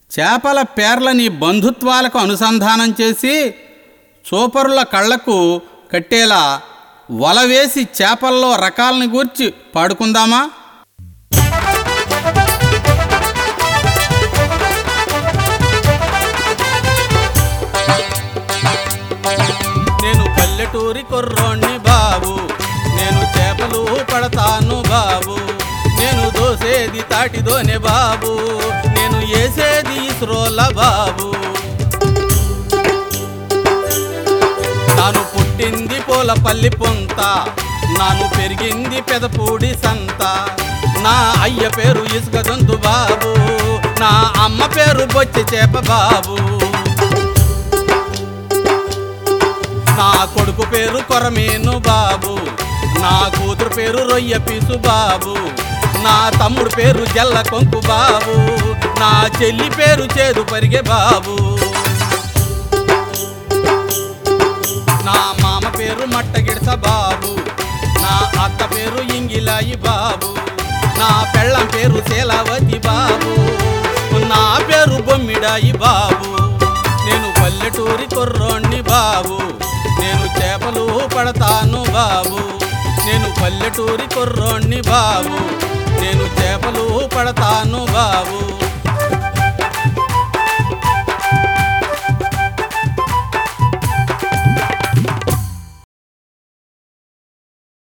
చేపల పేర్లని బంధుత్వాలకు అనుసంధానం చేసి సూపరుల కళ్ళకు కట్టేలా వల వేసి చేపల్లో రకాలని గూర్చి పాడుకుందామా నేను పల్లెటూరి కుర్రోణ్ణి బాబు నేను చేపలు పడతాను బాబు నేను దోసేది తాటిదోనే బాబు నేను వేసేది ఇస్రోల బాబు నాను పుట్టింది పూలపల్లి పొంత నాను పెరిగింది పెదపూడి సంత నా అయ్య పేరు ఇసుక దొంతు బాబు నా అమ్మ పేరు బొచ్చె చేప బాబు నా కొడుకు పేరు కొరమేను బాబు నా కూతురు పేరు రొయ్య పీసు బాబు నా తమ్ముడు పేరు జల్ల కొంకు బాబు నా చెల్లి పేరు చేదు పరిగే బాబు నా మామ పేరు మట్టగిడస బాబు నా అత్త పేరు ఇంగిలాయి బాబు నా పెళ్ళం పేరు శీలావతి బాబు నా పేరు బొమ్మిడాయి బాబు నేను పల్లెటూరి కుర్రోణ్ణి బాబు నేను చేపలు పడతాను బాబు నేను పల్లెటూరి కుర్రోణ్ణి బాబు నేను చేపలు